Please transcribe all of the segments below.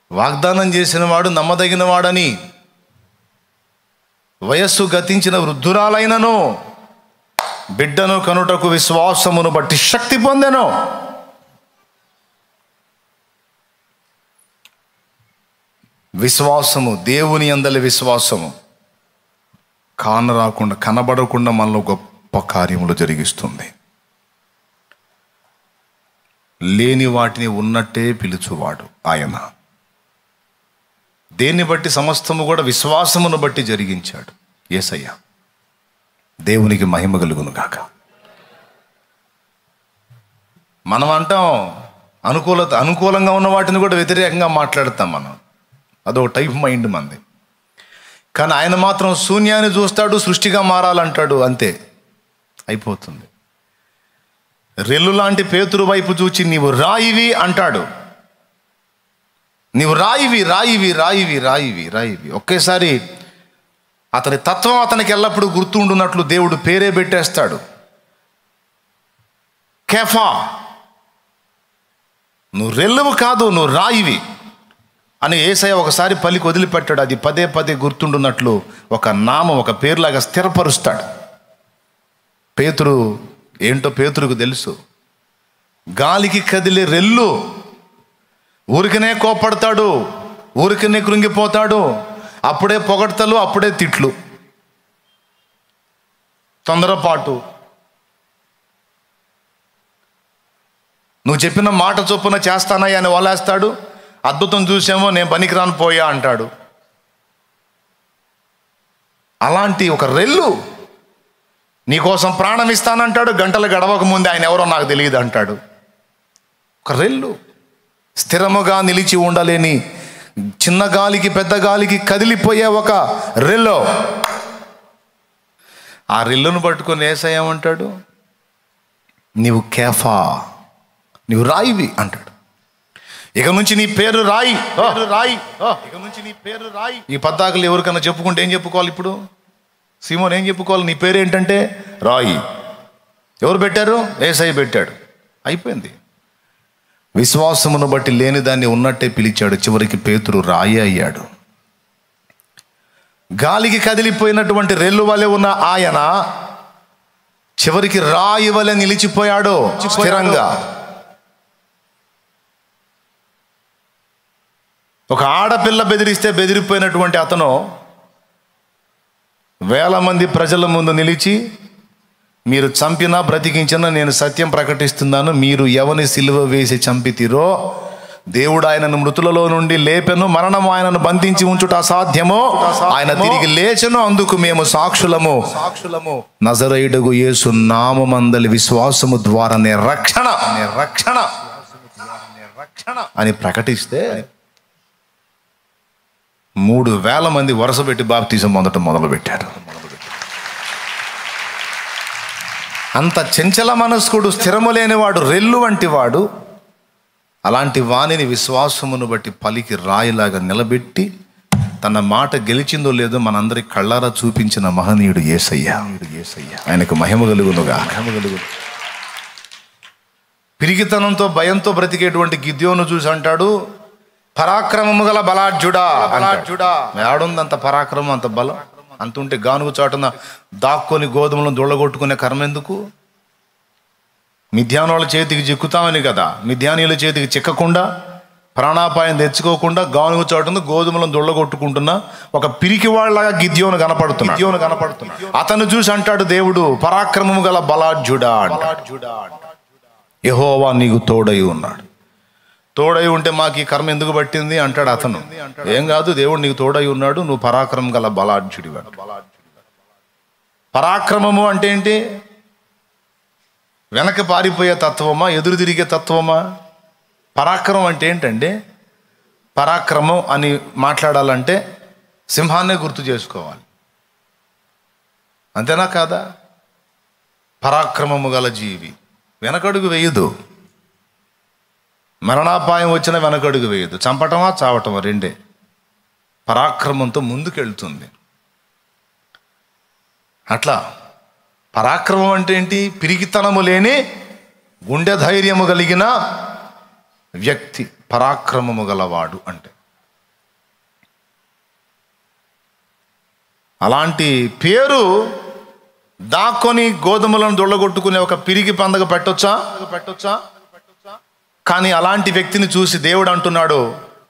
వాగ్దానం చేసిన వాడు నమ్మదగిన వాడని వయస్సు గతించిన వృద్ధురాలైనను బిడ్డను కనుటకు విశ్వాసమును బట్టి శక్తి పొందెను విశ్వాసము దేవుని అందలి విశ్వాసము కానరాకుండా కనబడకుండా మనలో గొప్ప కార్యములు జరిగిస్తుంది లేని వాటిని ఉన్నట్టే పిలుచువాడు ఆయన దేన్ని బట్టి సమస్తము కూడా విశ్వాసమును బట్టి జరిగించాడు ఏసయ్య దేవునికి మహిమ కలుగును గాక మనం అంటాం అనుకూలత అనుకూలంగా ఉన్న వాటిని కూడా వ్యతిరేకంగా మాట్లాడతాం మనం అదొక టైప్ మైండ్ మంది కానీ ఆయన మాత్రం శూన్యాన్ని చూస్తాడు సృష్టిగా మారాలంటాడు అంతే అయిపోతుంది రెల్లు లాంటి పేతురు వైపు చూచి నీవు రాయివి అంటాడు నీవు రాయివి రాయివి రాయివి రాయివి రాయివి ఒకేసారి అతని తత్వం అతనికి ఎల్లప్పుడూ గుర్తుండున్నట్లు దేవుడు పేరే పెట్టేస్తాడు కేఫా నువ్వు రెల్లువు కాదు నువ్వు రాయివి అని ఏసయ్య ఒకసారి పలికి వదిలిపెట్టాడు అది పదే పదే గుర్తుండున్నట్లు ఒక నామం ఒక పేరులాగా స్థిరపరుస్తాడు పేతురు ఏంటో పేతురుకు తెలుసు గాలికి కదిలే రెల్లు ఊరికనే కోపడతాడు ఊరికనే కృంగిపోతాడు అప్పుడే పొగడ్తలు అప్పుడే తిట్లు తొందరపాటు నువ్వు చెప్పిన మాట చొప్పున చేస్తానయ్యా అని వలేస్తాడు అద్భుతం చూసామో నేను పనికిరాను పోయా అంటాడు అలాంటి ఒక రెల్లు నీకోసం ప్రాణం ఇస్తానంటాడు గంటలు గడవక ముందే ఆయన ఎవరో నాకు తెలియదు అంటాడు ఒక రెల్లు స్థిరముగా నిలిచి ఉండలేని చిన్న గాలికి పెద్ద గాలికి కదిలిపోయే ఒక రెల్లో ఆ రెల్లును పట్టుకొని ఏసయ్యామంటాడు నీవు కేఫా నీవు రాయివి అంటాడు ఇక నుంచి నీ పేరు రాయి పేరు రాయి ఇక నుంచి నీ పేరు రాయి ఈ పద్దాకులు ఎవరికన్నా చెప్పుకుంటే ఏం చెప్పుకోవాలి ఇప్పుడు సీమోన్ ఏం చెప్పుకోవాలి నీ పేరు ఏంటంటే రాయి ఎవరు పెట్టారు ఏసై పెట్టాడు అయిపోయింది విశ్వాసమును బట్టి లేని దాన్ని ఉన్నట్టే పిలిచాడు చివరికి పేతురు రాయి అయ్యాడు గాలికి కదిలిపోయినటువంటి రెల్లు వలె ఉన్న ఆయన చివరికి రాయి వలె నిలిచిపోయాడు స్థిరంగా ఒక ఆడపిల్ల బెదిరిస్తే బెదిరిపోయినటువంటి అతను వేల మంది ప్రజల ముందు నిలిచి మీరు చంపినా బ్రతికించినా నేను సత్యం ప్రకటిస్తున్నాను మీరు ఎవని సిలువ వేసి చంపితిరో దేవుడు ఆయనను మృతులలో నుండి లేపెను మరణం ఆయనను బంధించి ఉంచుట అసాధ్యమో ఆయన తిరిగి లేచెను అందుకు మేము సాక్షులము సాక్షులము నజరైడుగు యేసు నామమందలి విశ్వాసము ద్వారా నే రక్షణ నే రక్షణ రక్షణ అని ప్రకటిస్తే మూడు వేల మంది వరుస పెట్టి బాప్తీసం పొందటం మొదలు పెట్టారు అంత చెంచల మనస్కుడు స్థిరము లేనివాడు రెల్లు వంటి వాడు అలాంటి వాణిని విశ్వాసమును బట్టి పలికి రాయిలాగా నిలబెట్టి తన మాట గెలిచిందో లేదో మనందరి కళ్ళారా చూపించిన మహనీయుడు ఏసయ్య ఏసయ్య ఆయనకు మహిమ కలుగునుగా మహిమ కలుగు పిరిగితనంతో భయంతో బ్రతికేటువంటి గిద్యోను చూసి అంటాడు పరాక్రమము గల బలాఢ్యుడా బలాఢ్యుడా ఏడుంది అంత పరాక్రమం అంత బలం అంత ఉంటే గానుగు చాటున దాక్కొని గోధుమలను దొళ్ళగొట్టుకునే కర్మ ఎందుకు మిథ్యానుల చేతికి చిక్కుతామని కదా మిథ్యానీయుల చేతికి చిక్కకుండా ప్రాణాపాయం తెచ్చుకోకుండా గానుగు చాటున గోధుమలను దొళ్ళగొట్టుకుంటున్న ఒక పిరికి వాళ్ళగా గిద్యోను కనపడుతున్నా గిద్యోను కనపడుతున్నా అతను చూసి అంటాడు దేవుడు పరాక్రమము గల బలాఢ్యుడా అంటాడు యెహోవా నీకు తోడై ఉన్నాడు తోడై ఉంటే మాకు ఈ కర్మ ఎందుకు పట్టింది అంటాడు అతను ఏం కాదు దేవుడు నీకు తోడై ఉన్నాడు నువ్వు పరాక్రమం గల బలాఢ్యుడి పరాక్రమము అంటే ఏంటి వెనక పారిపోయే తత్వమా ఎదురు తిరిగే తత్వమా పరాక్రమం అంటే ఏంటంటే పరాక్రమం అని మాట్లాడాలంటే సింహాన్నే గుర్తు చేసుకోవాలి అంతేనా కాదా పరాక్రమము గల జీవి వెనకడుగు వేయదు మరణాపాయం వచ్చిన వెనకడుగు వేయదు చంపటమా చావటమా రెండే పరాక్రమంతో ముందుకెళ్తుంది అట్లా పరాక్రమం అంటే ఏంటి పిరిగితనము లేని గుండె ధైర్యము కలిగిన వ్యక్తి పరాక్రమము గలవాడు అంటే అలాంటి పేరు దాక్కొని గోధుమలను దొళ్ళగొట్టుకునే ఒక పిరిగి పందగ పెట్టొచ్చా పెట్టొచ్చా కానీ అలాంటి వ్యక్తిని చూసి దేవుడు అంటున్నాడు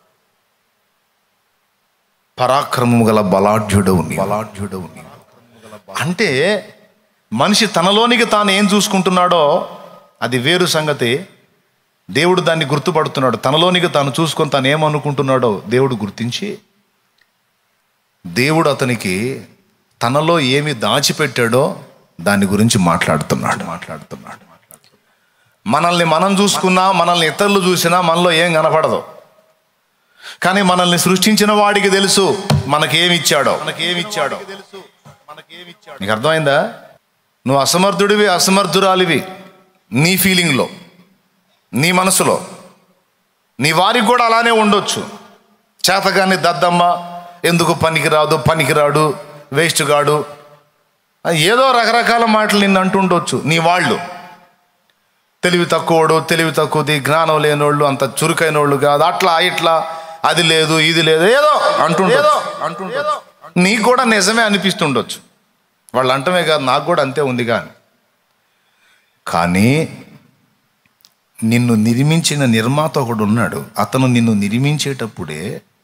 పరాక్రమము గల బలాఢ్యుడవు నీ బలాఢ్యుడవు నీ అంటే మనిషి తనలోనికి తాను ఏం చూసుకుంటున్నాడో అది వేరు సంగతి దేవుడు దాన్ని గుర్తుపడుతున్నాడు తనలోనికి తాను చూసుకొని తాను ఏమనుకుంటున్నాడో దేవుడు గుర్తించి దేవుడు అతనికి తనలో ఏమి దాచిపెట్టాడో దాని గురించి మాట్లాడుతున్నాడు మాట్లాడుతున్నాడు మనల్ని మనం చూసుకున్నా మనల్ని ఇతరులు చూసినా మనలో ఏం కనపడదు కానీ మనల్ని సృష్టించిన వాడికి తెలుసు మనకేమి ఇచ్చాడో మనకేమి ఇచ్చాడో నీకు అర్థమైందా నువ్వు అసమర్థుడివి అసమర్థురాలివి నీ ఫీలింగ్లో నీ మనసులో నీ వారికి కూడా అలానే ఉండొచ్చు చేతగాని దద్దమ్మ ఎందుకు పనికిరాదు పనికిరాడు వేస్ట్ గాడు ఏదో రకరకాల మాటలు నిన్ను అంటుండొచ్చు నీ వాళ్ళు తెలివి తక్కువడు తెలివి తక్కువది జ్ఞానం లేనోళ్ళు అంత చురుకైన వాళ్ళు కాదు అట్లా ఇట్లా అది లేదు ఇది లేదు ఏదో అంటుండో అంటుండో నీకు కూడా నిజమే అనిపిస్తుండొచ్చు వాళ్ళు అంటమే కాదు నాకు కూడా అంతే ఉంది కానీ కానీ నిన్ను నిర్మించిన నిర్మాత ఒకడు ఉన్నాడు అతను నిన్ను నిర్మించేటప్పుడే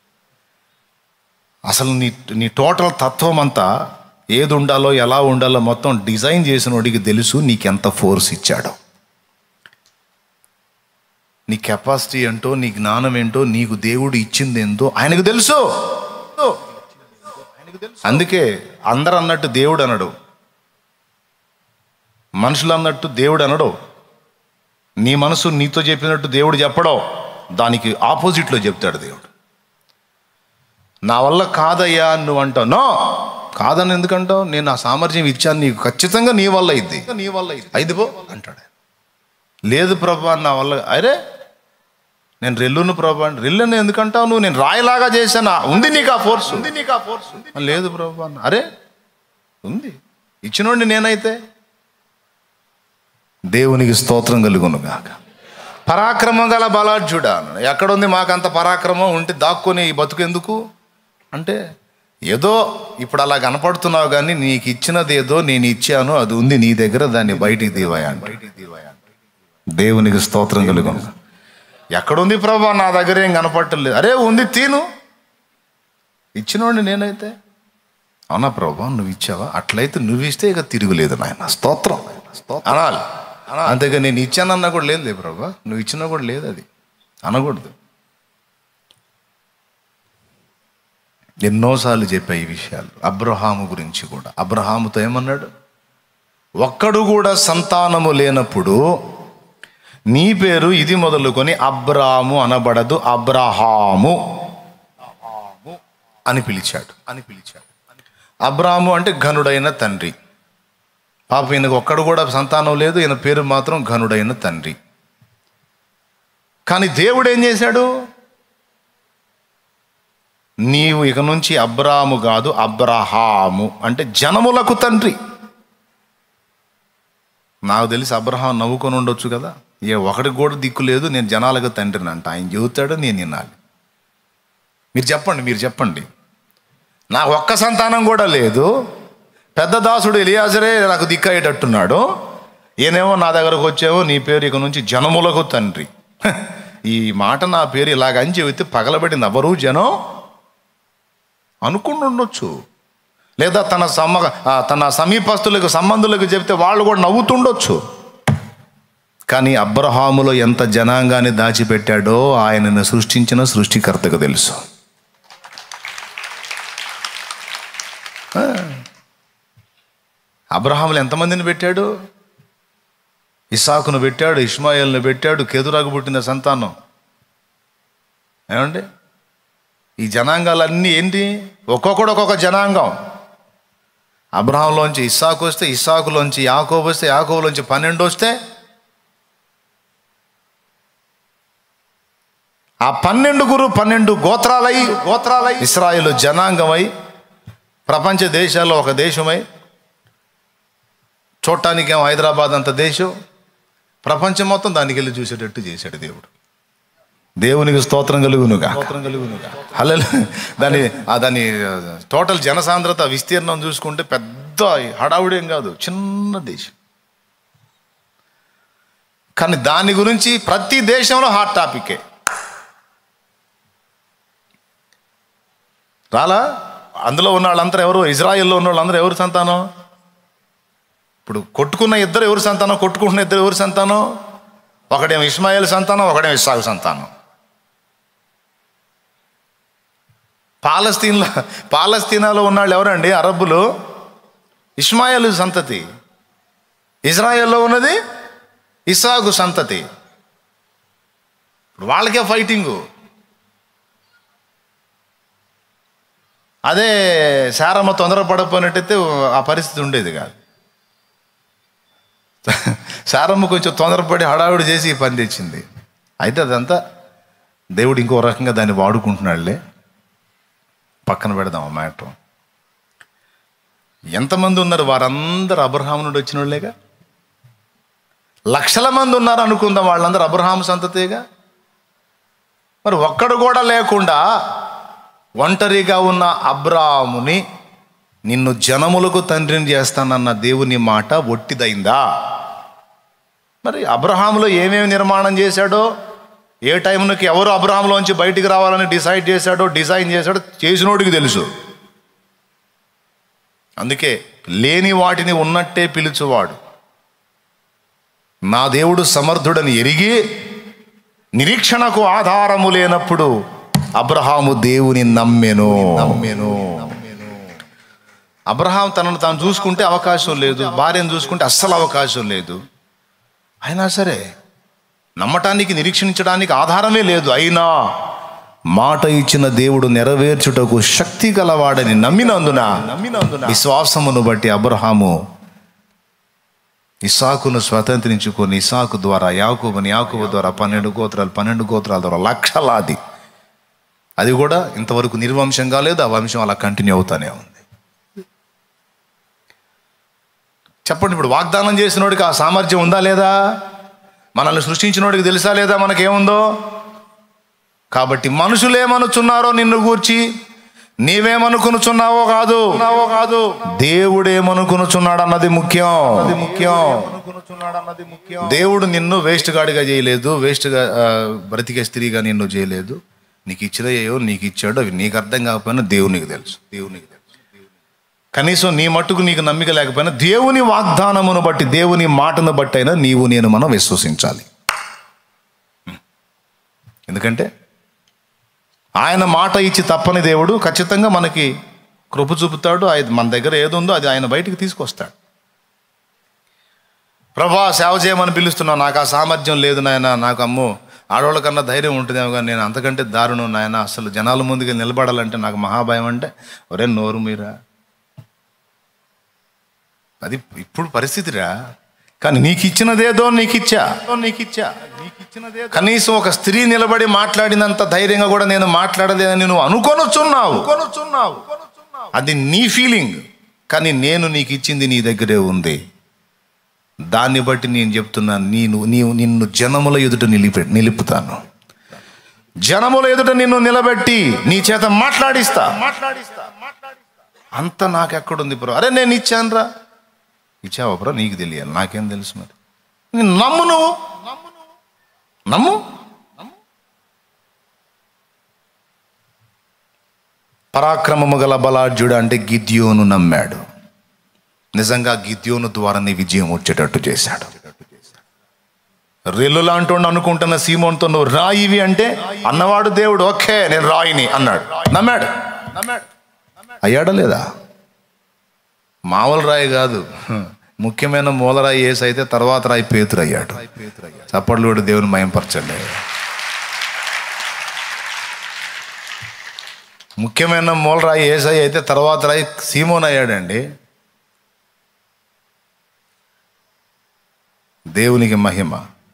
అసలు నీ నీ టోటల్ తత్వం అంతా ఏది ఉండాలో ఎలా ఉండాలో మొత్తం డిజైన్ చేసిన వాడికి తెలుసు నీకెంత ఫోర్స్ ఇచ్చాడో నీ కెపాసిటీ ఏంటో నీ జ్ఞానం ఏంటో నీకు దేవుడు ఇచ్చింది ఏంటో ఆయనకు తెలుసు అందుకే అందరు అన్నట్టు దేవుడు అనడు మనుషులు అన్నట్టు దేవుడు అనడు నీ మనసు నీతో చెప్పినట్టు దేవుడు చెప్పడో దానికి ఆపోజిట్లో చెప్తాడు దేవుడు నా వల్ల కాదయ్యా అని నువ్వు అంటావు నో కాదని ఎందుకంటావు నేను ఆ సామర్థ్యం ఇచ్చాను నీకు ఖచ్చితంగా నీ వల్ల ఇద్ది నీ వల్ల ఇది పో అంటాడు లేదు ప్రభా నా వల్ల అరే నేను రెల్లును ప్రభా రెల్లును ఎందుకంటావు నువ్వు నేను రాయిలాగా చేశాను ఉంది నీకు ఆ ఫోర్స్ ఉంది నీకు ఆ ఫోర్స్ లేదు ప్రభా అన్న. అరే ఉంది ఇచ్చినోండి నేనైతే దేవునికి స్తోత్రం కలుగును గాక పరాక్రమం గల బలాఢ్యుడా అన్నాడు. ఎక్కడుంది మాకంత పరాక్రమం ఉంటే దాక్కుని ఈ బతుకు ఎందుకు అంటే ఏదో ఇప్పుడు అలా కనపడుతున్నావు కానీ నీకు ఇచ్చినది ఏదో నేను ఇచ్చాను అది ఉంది నీ దగ్గర దాన్ని బయటికి తీవయా బయటికి తీవయా దేవునికి స్తోత్రం కలుగును ఎక్కడుంది ప్రభా నా దగ్గర ఏం కనపడలేదు అరే ఉంది తీను ఇచ్చినోండి నేనైతే అవునా ప్రభా నువ్వు ఇచ్చావా అట్లయితే నువ్వు ఇస్తే ఇక తిరుగులేదు నాయన స్తోత్రం స్తోత్రం అనాలి అంతేగా నేను ఇచ్చానన్నా కూడా లేదు ప్రభా నువ్వు ఇచ్చినా కూడా లేదు అది అనకూడదు ఎన్నోసార్లు చెప్పా ఈ విషయాలు అబ్రహాము గురించి కూడా అబ్రహాముతో ఏమన్నాడు ఒక్కడు కూడా సంతానము లేనప్పుడు నీ పేరు ఇది మొదలుకొని అబ్రాము అనబడదు అబ్రహాము అని పిలిచాడు అని పిలిచాడు అబ్రాము అంటే ఘనుడైన తండ్రి పాప ఈయనకు ఒక్కడు కూడా సంతానం లేదు ఈయన పేరు మాత్రం ఘనుడైన తండ్రి కానీ దేవుడు ఏం చేశాడు నీవు ఇక నుంచి అబ్రాము కాదు అబ్రహాము అంటే జనములకు తండ్రి నాకు తెలిసి అబ్రహాం నవ్వుకొని ఉండొచ్చు కదా ఏ ఒకడికి కూడా దిక్కు లేదు నేను జనాలకు తండ్రిని అంట ఆయన చెబుతాడు నేను వినాలి మీరు చెప్పండి మీరు చెప్పండి నాకు ఒక్క సంతానం కూడా లేదు పెద్ద దాసుడు ఎలియాజరే నాకు దిక్కయ్యేటట్టున్నాడు ఈయనేమో నా దగ్గరకు వచ్చావో నీ పేరు ఇక నుంచి జనములకు తండ్రి హ, ఈ మాట నా పేరు ఇలాగ అని చెబితే పగలబడింది ఎవరు జనం అనుకుని ఉండొచ్చు లేదా తన సమ ఆ, తన సమీపస్తులకు సంబంధులకు చెప్తే వాళ్ళు కూడా నవ్వుతుండొచ్చు కానీ అబ్రహాములో ఎంత జనాంగాన్ని దాచిపెట్టాడో ఆయనను సృష్టించిన సృష్టికర్తకు తెలుసు ఆ. అబ్రహాములు ఎంతమందిని పెట్టాడు ఇసాకును పెట్టాడు ఇస్మాయిల్ని పెట్టాడు కెదురాకు పుట్టిన సంతానం ఏమండి ఈ జనాంగాలన్నీ ఏంటి ఒక్కొక్కడు ఒక్కొక్క జనాంగం అబ్రహాంలోంచి ఇస్సాకు వస్తే ఇస్సాకులోంచి యాకోబు వస్తే యాకోబులోంచి పన్నెండు వస్తే ఆ పన్నెండుగురు పన్నెండు గోత్రాలై గోత్రాలై ఇస్రాయేల్ జనాంగమై ప్రపంచ దేశాల్లో ఒక దేశమై చూడటానికేమో హైదరాబాద్ అంత దేశం ప్రపంచం మొత్తం దానికి వెళ్ళి చూసేటట్టు చేశాడు దేవుడు దేవునికి స్తోత్రం కలుగునుగా హలో దాని ఆ దాని టోటల్ జనసాంద్రత విస్తీర్ణం చూసుకుంటే పెద్ద హడావుడేం కాదు చిన్న దేశం కానీ దాని గురించి ప్రతి దేశంలో హాట్ టాపికే రాలా అందులో ఉన్న వాళ్ళందరూ ఎవరు ఇజ్రాయెల్లో ఉన్న వాళ్ళందరూ ఎవరు సంతానం ఇప్పుడు కొట్టుకున్న ఇద్దరు ఎవరు సంతానం కొట్టుకుంటున్న ఇద్దరు ఎవరు సంతానం ఒకడేమో ఇస్మాయిల్ సంతానం ఒకడేమో ఇస్సాకు సంతానం పాలస్తీన్లో పాలస్తీనాలో ఉన్న వాళ్ళు ఎవరండి అరబ్బులు ఇస్మాయిల్ సంతతి ఇజ్రాయెల్లో ఉన్నది ఇసాగు సంతతి ఇప్పుడు వాళ్ళకే ఫైటింగు అదే శారమ్మ తొందరపడపోయినట్టయితే ఆ పరిస్థితి ఉండేది కాదు శారమ్మ కొంచెం తొందరపడి హడావిడి చేసి ఈ పని తెచ్చింది అయితే అదంతా దేవుడు ఇంకో రకంగా దాన్ని వాడుకుంటున్నాడులే పక్కన పెడదాం ఆ మ్యాటర్ ఎంతమంది ఉన్నారు వారందరూ అబ్రహాం నుండి వచ్చిన వాళ్ళేగా లక్షల మంది ఉన్నారు అనుకుందాం వాళ్ళందరూ అబ్రహాం సంతతేగా మరి ఒక్కడు కూడా లేకుండా ఒంటరిగా ఉన్న అబ్రాముని నిన్ను జనములకు తండ్రిని చేస్తానన్న దేవుని మాట ఒట్టిదైందా మరి అబ్రహాములో ఏమేమి నిర్మాణం చేశాడో ఏ టైంకి ఎవరు అబ్రహాంలోంచి బయటికి రావాలని డిసైడ్ చేశాడో డిజైన్ చేశాడో చేసినోడికి తెలుసు అందుకే లేని వాటిని ఉన్నట్టే పిలుచువాడు నా దేవుడు సమర్థుడని ఎరిగి నిరీక్షణకు ఆధారము లేనప్పుడు అబ్రహాము దేవుని నమ్మెను నమ్మెను అబ్రహాం తనను తాను చూసుకుంటే అవకాశం లేదు భార్యను చూసుకుంటే అస్సలు అవకాశం లేదు అయినా సరే నమ్మటానికి నిరీక్షించడానికి ఆధారమే లేదు అయినా మాట ఇచ్చిన దేవుడు నెరవేర్చుటకు శక్తి గలవాడని నమ్మినందున నమ్మినందున విశ్వాసమును బట్టి అబ్రహాము ఇసాకును స్వతంత్రించుకొని ఇసాకు ద్వారా యాకోబుని యాకోబు ద్వారా పన్నెండు గోత్రాలు పన్నెండు గోత్రాల ద్వారా లక్షలాది అది కూడా ఇంతవరకు నిర్వంశం కాలేదు ఆ వంశం అలా కంటిన్యూ అవుతానే ఉంది చెప్పండి ఇప్పుడు వాగ్దానం చేసినోడికి ఆ సామర్థ్యం ఉందా లేదా మనల్ని సృష్టించినోడికి తెలుసా లేదా మనకేముందో కాబట్టి మనుషులేమనుచున్నారో నిన్ను గూర్చి నీవేమనుకునుచున్నావో కాదు కాదు దేవుడేమనుకునుచున్నాడు అన్నది ముఖ్యం అది ముఖ్యం దేవుడు నిన్ను వేస్ట్ గాడిగా చేయలేదు వేస్ట్గా బ్రతికే స్త్రీగా నిన్ను చేయలేదు నీకు ఇచ్చినయో నీకు ఇచ్చాడు అవి నీకు అర్థం కాకపోయినా దేవునికి తెలుసు దేవునికి తెలుసు కనీసం నీ మట్టుకు నీకు నమ్మిక లేకపోయినా దేవుని వాగ్దానమును బట్టి దేవుని మాటను బట్టి అయినా నీవు నేను మనం విశ్వసించాలి ఎందుకంటే ఆయన మాట ఇచ్చి తప్పని దేవుడు ఖచ్చితంగా మనకి కృప చూపుతాడు ఆయన మన దగ్గర ఏది ఉందో అది ఆయన బయటికి తీసుకొస్తాడు ప్రభా సేవ చేయమని పిలుస్తున్నావు నాకు ఆ సామర్థ్యం లేదు నాయన నాకు అమ్మో ఆడవాళ్ళ కన్నా ధైర్యం ఉంటుందేమో కానీ నేను అంతకంటే దారుణం నాయన అసలు జనాల ముందుకు నిలబడాలంటే నాకు మహాభయం అంటే ఒరే నోరు మీరా అది ఇప్పుడు పరిస్థితిరా కానీ నీకు ఇచ్చినదేదో నీకు ఇచ్చా నీకు ఇచ్చా నీకు ఇచ్చినదే కనీసం ఒక స్త్రీ నిలబడి మాట్లాడినంత ధైర్యంగా కూడా నేను మాట్లాడలేదని నువ్వు అనుకొనొచ్చున్నావు అనుకొనొచ్చున్నావు అది నీ ఫీలింగ్ కానీ నేను నీకు ఇచ్చింది నీ దగ్గరే ఉంది దాన్ని బట్టి నేను చెప్తున్నాను నేను నీవు నిన్ను జనముల ఎదుట నిలిపి నిలుపుతాను జనముల ఎదుట నిన్ను నిలబెట్టి నీ చేత మాట్లాడిస్తా మాట్లాడిస్తా అంత నాకెక్కడుంది బ్రో అరే నేను ఇచ్చానురా ఇచ్చావా బ్రో నీకు తెలియాలి నాకేం తెలుసు మరి నేను నమ్ము నువ్వు నమ్ము పరాక్రమము గల బలాఢ్యుడు అంటే గిద్యోను నమ్మాడు నిజంగా గిద్యోను ద్వారానే విజయం వచ్చేటట్టు చేశాడు రెల్లు లాంటి అనుకుంటున్న సీమోన్తో నువ్వు రాయివి అంటే అన్నవాడు దేవుడు ఓకే నేను రాయిని అన్నాడు నమ్మాడు నమ్మాడు అయ్యాడా లేదా మామూలు రాయి కాదు ముఖ్యమైన మూలరాయి ఏసు అయితే తర్వాత రాయి పేతురు అయ్యాడు చప్పట్లు కూడా దేవుని మయంపరచండి ముఖ్యమైన మూలరాయి ఏసై అయితే తర్వాత రాయి సీమోన్ అయ్యాడండి దేవునికి మహిమ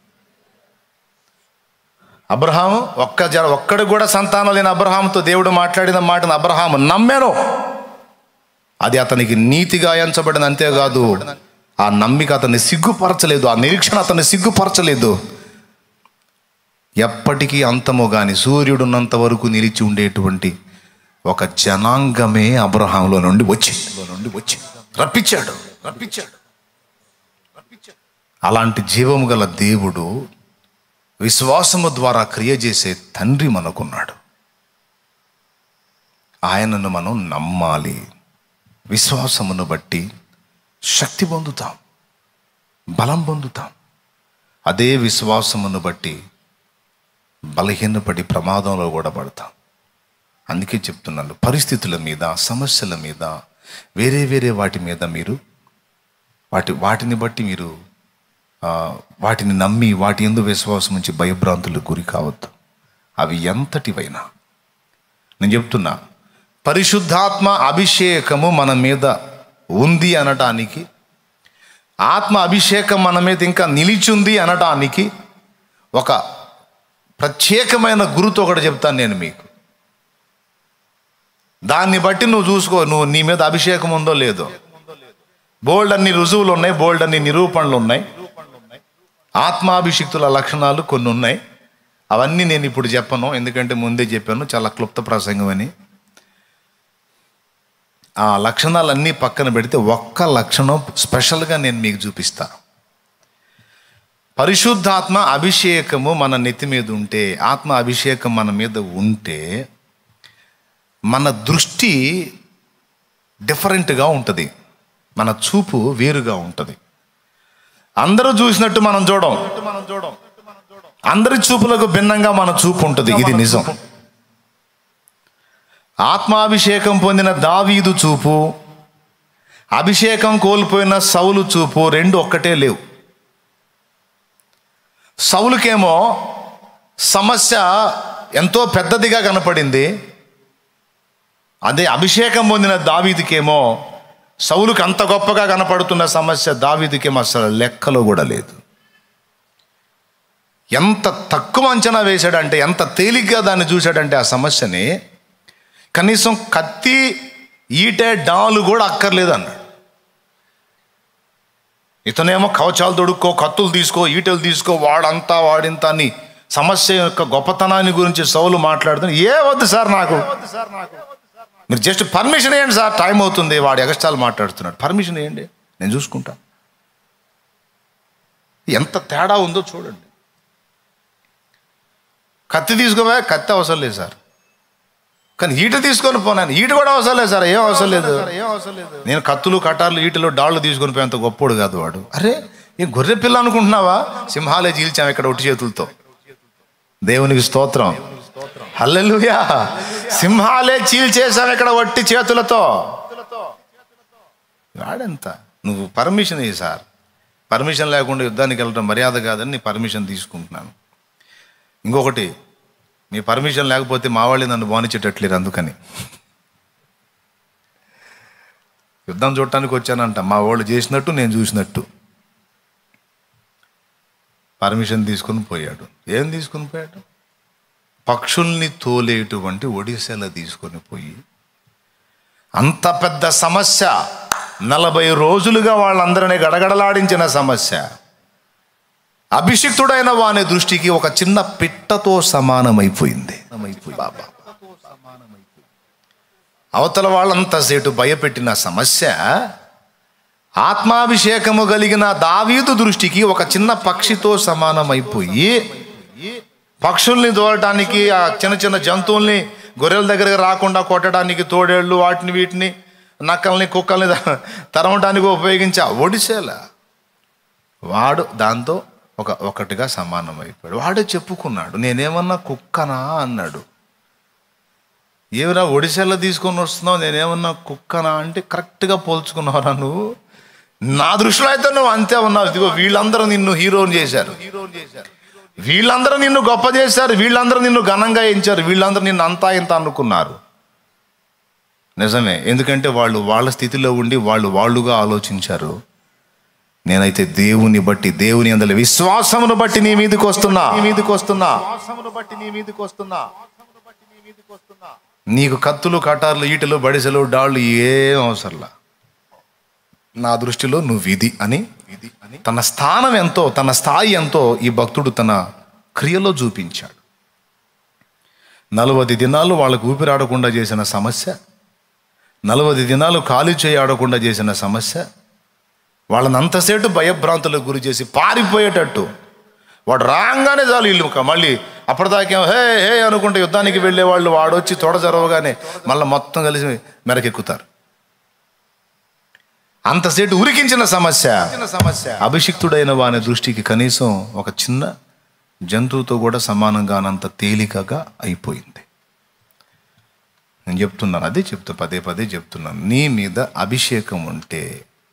అబ్రహాము ఒక్క జన ఒక్కడికి కూడా సంతానం లేని అబ్రహాముతో దేవుడు మాట్లాడిన మాటను అబ్రహాము నమ్మాను అది అతనికి నీతిగా ఎంచబడిన అంతేకాదు ఆ నమ్మిక అతన్ని సిగ్గుపరచలేదు ఆ నిరీక్షణ అతన్ని సిగ్గుపరచలేదు ఎప్పటికీ అంతము గాని సూర్యుడున్నంత వరకు నిలిచి ఉండేటువంటి ఒక జనాంగమే అబ్రహాంలో నుండి వచ్చింది నుండి వచ్చింది రప్పించాడు రప్పించాడు అలాంటి జీవము గల దేవుడు విశ్వాసము ద్వారా క్రియ చేసే తండ్రి మనకున్నాడు ఆయనను మనం నమ్మాలి విశ్వాసమును బట్టి శక్తి పొందుతాం బలం పొందుతాం అదే విశ్వాసమును బట్టి బలహీనపడి ప్రమాదంలో కూడా పడతాం అందుకే చెప్తున్నాను పరిస్థితుల మీద సమస్యల మీద వేరే వేరే వాటి మీద మీరు వాటి వాటిని బట్టి మీరు ఆ, వాటిని నమ్మి వాటి ఎందు విశ్వాసం ఉంచి భయభ్రాంతులకు గురి కావద్దు అవి ఎంతటివైనా నేను చెప్తున్నా పరిశుద్ధాత్మ అభిషేకము మన మీద ఉంది అనటానికి ఆత్మ అభిషేకం మన మీద ఇంకా నిలిచుంది అనటానికి ఒక ప్రత్యేకమైన గురుతో ఒకటి చెప్తాను నేను మీకు దాన్ని బట్టి నువ్వు చూసుకో నువ్వు నీ మీద అభిషేకం ఉందో లేదో బోల్డ్ అన్ని రుజువులు ఉన్నాయి బోల్డ్ అన్ని నిరూపణలు ఉన్నాయి ఆత్మాభిషిక్తుల లక్షణాలు కొన్ని ఉన్నాయి అవన్నీ నేను ఇప్పుడు చెప్పను ఎందుకంటే ముందే చెప్పాను చాలా క్లుప్త ప్రసంగం అని ఆ లక్షణాలన్నీ పక్కన పెడితే ఒక్క లక్షణం స్పెషల్గా నేను మీకు చూపిస్తా పరిశుద్ధాత్మ అభిషేకము మన నెత్తి మీద ఉంటే ఆత్మ అభిషేకం మన మీద ఉంటే మన దృష్టి డిఫరెంట్గా ఉంటుంది మన చూపు వేరుగా ఉంటుంది అందరూ చూసినట్టు మనం చూడం అందరి చూపులకు భిన్నంగా మన చూపు ఉంటుంది ఇది నిజం ఆత్మాభిషేకం పొందిన దావీదు చూపు అభిషేకం కోల్పోయిన సౌలు చూపు రెండు ఒక్కటే లేవు సౌలుకేమో సమస్య ఎంతో పెద్దదిగా కనపడింది అదే అభిషేకం పొందిన దావీదికేమో సౌలుకి అంత గొప్పగా కనపడుతున్న సమస్య దావీదికేమో అసలు లెక్కలో కూడా లేదు ఎంత తక్కువ అంచనా వేశాడంటే ఎంత తేలిగ్గా దాన్ని చూశాడంటే ఆ సమస్యని కనీసం కత్తి ఈటే డాలు కూడా అక్కర్లేదు అన్నాడు ఇతనేమో కవచాలు తొడుక్కో కత్తులు తీసుకో ఈటెలు తీసుకో వాడంతా వాడింత అని సమస్య యొక్క గొప్పతనాన్ని గురించి సౌలు మాట్లాడుతున్నా ఏ వద్దు సార్ నాకు మీరు జస్ట్ పర్మిషన్ ఇవ్వండి సార్ టైం అవుతుంది వాడు ఎగస్టాల్ మాట్లాడుతున్నాడు పర్మిషన్ ఇవ్వండి నేను చూసుకుంటా ఎంత తేడా ఉందో చూడండి కత్తి తీసుకోవా కత్తి అవసరం లేదు సార్ కానీ ఈట తీసుకొని పోనాను ఈట కూడా అవసరం లేదు సార్ ఏం అవసరం లేదు ఏం అవసరం లేదు నేను కత్తులు కటార్లు ఈటలు డాళ్ళు తీసుకొని పోయేంత గొప్పోడు కాదు వాడు అరే ఏం గొర్రె పిల్ల అనుకుంటున్నావా సింహాలే చీల్చాం ఇక్కడ ఒట్టి చేతులతో దేవునికి స్తోత్రం హల్లెలూయా సింహాలే చీల్చేసాం ఇక్కడ వట్టి చేతులతో వాడెంత నువ్వు పర్మిషన్ ఇయ్యి సార్ పర్మిషన్ లేకుండా యుద్ధానికి వెళ్ళడం మర్యాద కాదని నీ పర్మిషన్ తీసుకుంటున్నాను ఇంకొకటి మీ పర్మిషన్ లేకపోతే మా వాళ్ళే నన్ను బానిచ్చేటట్లేరు అందుకని యుద్ధం చూడటానికి వచ్చానంట మా వాళ్ళు చేసినట్టు నేను చూసినట్టు పర్మిషన్ తీసుకుని పోయాడు ఏం తీసుకుని పోయాడు పక్షుల్ని తోలేటువంటి ఒడిశల తీసుకొని పోయి అంత పెద్ద సమస్య నలభై రోజులుగా వాళ్ళందరినీ గడగడలాడించిన సమస్య అభిషిక్తుడైన వాని దృష్టికి ఒక చిన్న పిట్టతో సమానమైపోయింది బాబా అవతల వాళ్ళంతసేటు భయపెట్టిన సమస్య ఆత్మాభిషేకము కలిగిన దావీదు దృష్టికి ఒక చిన్న పక్షితో సమానమైపోయి పక్షుల్ని దూరటానికి ఆ చిన్న చిన్న జంతువుల్ని గొర్రెల దగ్గరకు రాకుండా కొట్టడానికి తోడేళ్ళు వాటిని వీటిని నక్కల్ని కుక్కల్ని ద- తరమడానికి ఉపయోగించే ఆ ఒడిసేల వాడు దాంతో ఒక ఒకటిగా సమానమైపోయాడు వాడే చెప్పుకున్నాడు నేనేమన్నా కుక్కనా అన్నాడు ఏమిరా ఒడిశాలో తీసుకొని వస్తున్నావు నేనేమన్నా కుక్కనా అంటే కరెక్ట్గా పోల్చుకున్నావురా నువ్వు నా దృష్టిలో అయితే నువ్వు అంతే ఉన్నావు ఇదిగో వీళ్ళందరూ నిన్ను హీరోని చేశారు వీళ్ళందరూ నిన్ను గొప్ప చేశారు వీళ్ళందరూ నిన్ను ఘనంగా ఎంచారు వీళ్ళందరూ నిన్ను అంతా ఇంత అనుకున్నారు నిజమే ఎందుకంటే వాళ్ళు వాళ్ళ స్థితిలో ఉండి వాళ్ళు వాళ్ళుగా ఆలోచించారు నేనైతే దేవుని బట్టి దేవుని అందులో విశ్వాసమును బట్టి నీ మీదకి వస్తున్నా నీ మీదకి వస్తున్నా బట్టి నీ మీదకి వస్తున్నా నీకు కత్తులు కటార్లు ఈటలు బడిసెలు డాళ్ళు ఏం అవసరంలా నా దృష్టిలో నువ్వు ఇది అని తన స్థానం ఎంతో తన స్థాయి ఎంతో ఈ భక్తుడు తన క్రియలో చూపించాడు నలభై దినాలు వాళ్ళకు ఊపిరాడకుండా చేసిన సమస్య నలభై దినాలు ఖాళీ చేయి ఆడకుండా చేసిన సమస్య వాళ్ళని అంతసేటు భయభ్రాంతులకు గురి చేసి పారిపోయేటట్టు వాడు రాగానే చాలు ఇల్లు మళ్ళీ అప్పటిదాకేమో హే హే అనుకుంటే యుద్ధానికి వెళ్ళే వాళ్ళు వాడు వచ్చి తోడ జరవగానే మళ్ళీ మొత్తం కలిసి మెరకెక్కుతారు అంతసేటు ఉరికించిన సమస్య సమస్య అభిషిక్తుడైన వాని దృష్టికి కనీసం ఒక చిన్న జంతువుతో కూడా సమానంగానంత తేలికగా అయిపోయింది నేను చెప్తున్నాను అదే చెప్తా పదే పదే చెప్తున్నాను నీ మీద అభిషేకం ఉంటే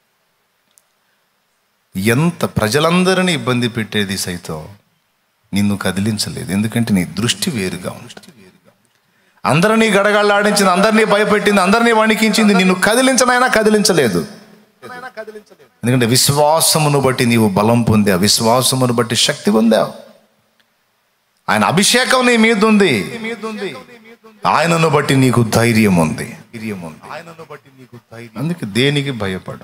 ఎంత ప్రజలందరినీ ఇబ్బంది పెట్టేది సైతం నిన్ను కదిలించలేదు ఎందుకంటే నీ దృష్టి వేరుగా ఉంటుంది అందరినీ గడగళ్ళాడించింది అందరినీ భయపెట్టింది అందరినీ వణికించింది నిన్ను కదిలించనైనా కదిలించలేదు ఎందుకంటే విశ్వాసమును బట్టి నీవు బలం పొందావు విశ్వాసమును బట్టి శక్తి పొందావు ఆయన అభిషేకం నీ మీద ఉంది ఆయనను బట్టి నీకు ధైర్యం ఉంది ధైర్యం ఉంది ఆయనను బట్టి నీకు ధైర్యం అందుకే దేనికి భయపడు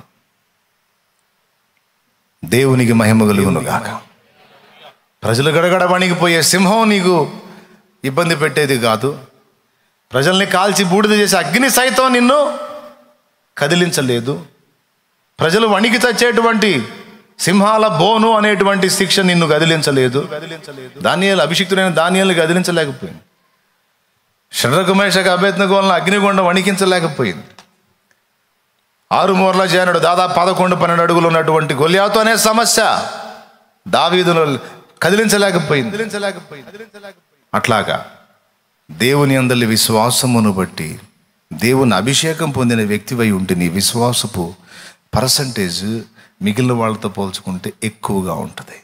దేవునికి మహిమ కలుగును గాక ప్రజలు గడగడ వణిగిపోయే సింహం నీకు ఇబ్బంది పెట్టేది కాదు ప్రజల్ని కాల్చి బూడిద చేసే అగ్ని సైతం నిన్ను కదిలించలేదు ప్రజలు వణికి చచ్చేటువంటి సింహాల బోను అనేటువంటి శిక్ష నిన్ను కదిలించలేదు దానియాలు అభిషిక్తుడైన దానియాలు కదిలించలేకపోయింది శరకుమేషక అభ్యర్థనగోళన అగ్నిగుండం వణికించలేకపోయింది ఆరు మూరల చేయనుడు దాదాపు పదకొండు పన్నెండు అడుగులు ఉన్నటువంటి గొలియాతో అనే సమస్య దావీదును కదిలించలేకపోయింది అట్లాగా దేవుని అందరి విశ్వాసమును బట్టి దేవుని అభిషేకం పొందిన వ్యక్తివై ఉంటే నీ విశ్వాసపు పర్సంటేజ్ మిగిలిన వాళ్ళతో పోల్చుకుంటే ఎక్కువగా ఉంటుంది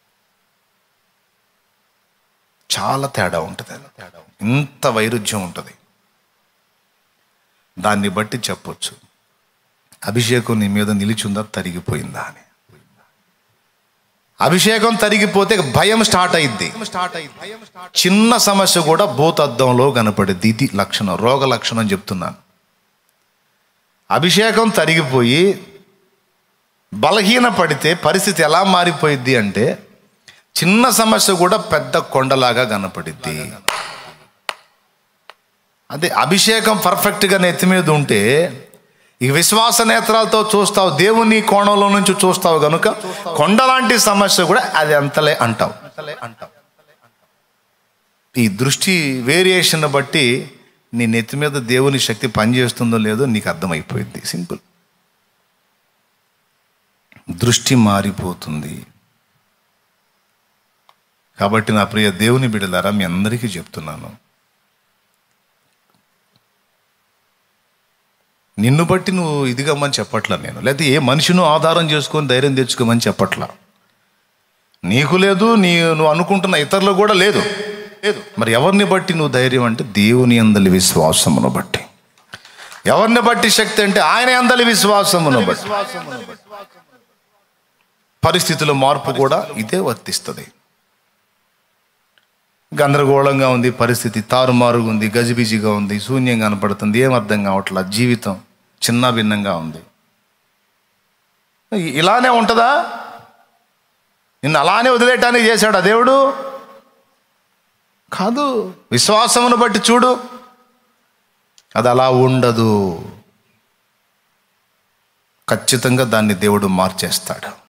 చాలా తేడా ఉంటుంది ఇంత వైరుధ్యం ఉంటుంది దాన్ని బట్టి చెప్పొచ్చు అభిషేకం నీ మీద నిలిచిందా తరిగిపోయిందా అని అభిషేకం తరిగిపోతే భయం స్టార్ట్ అయింది చిన్న సమస్య కూడా భూతద్దంలో కనపడేది ఇది లక్షణం రోగ లక్షణం చెప్తున్నాను అభిషేకం తరిగిపోయి బలహీన పడితే పరిస్థితి ఎలా మారిపోయిద్ది అంటే చిన్న సమస్య కూడా పెద్ద కొండలాగా కనపడిద్ది అదే అభిషేకం పర్ఫెక్ట్గా నెత్తి మీద ఉంటే ఈ విశ్వాస నేత్రాలతో చూస్తావు దేవుని కోణంలో నుంచి చూస్తావు గనుక కొండలాంటి సమస్య కూడా అది అంతలే అంటావు ఈ దృష్టి వేరియేషన్ బట్టి నీ నెత్తి మీద దేవుని శక్తి పనిచేస్తుందో లేదో నీకు అర్థమైపోయింది సింపుల్ దృష్టి మారిపోతుంది కాబట్టి నా ప్రియ దేవుని బిడ్డలారా మీ అందరికీ చెప్తున్నాను నిన్ను బట్టి నువ్వు ఇదిగమ్మని చెప్పట్లా నేను లేకపోతే ఏ మనిషిను ఆధారం చేసుకొని ధైర్యం తెచ్చుకోమని చెప్పట్లా నీకు లేదు నీ నువ్వు అనుకుంటున్న ఇతరులు కూడా లేదు లేదు మరి ఎవరిని బట్టి నువ్వు ధైర్యం అంటే దేవుని అందలి విశ్వాసమును బట్టి ఎవరిని బట్టి శక్తి అంటే ఆయన అందలి విశ్వాసమును బట్టి పరిస్థితుల మార్పు కూడా ఇదే వర్తిస్తుంది గందరగోళంగా ఉంది పరిస్థితి తారుమారుగా ఉంది గజిబిజిగా ఉంది శూన్యం కనపడుతుంది ఏం అర్థం కావట్లా జీవితం చిన్న భిన్నంగా ఉంది ఇ- ఇలానే ఉంటుందా నిన్ను అలానే వదిలేయటానికి చేశాడా దేవుడు కాదు విశ్వాసమును బట్టి చూడు అది అలా ఉండదు ఖచ్చితంగా దాన్ని దేవుడు మార్చేస్తాడు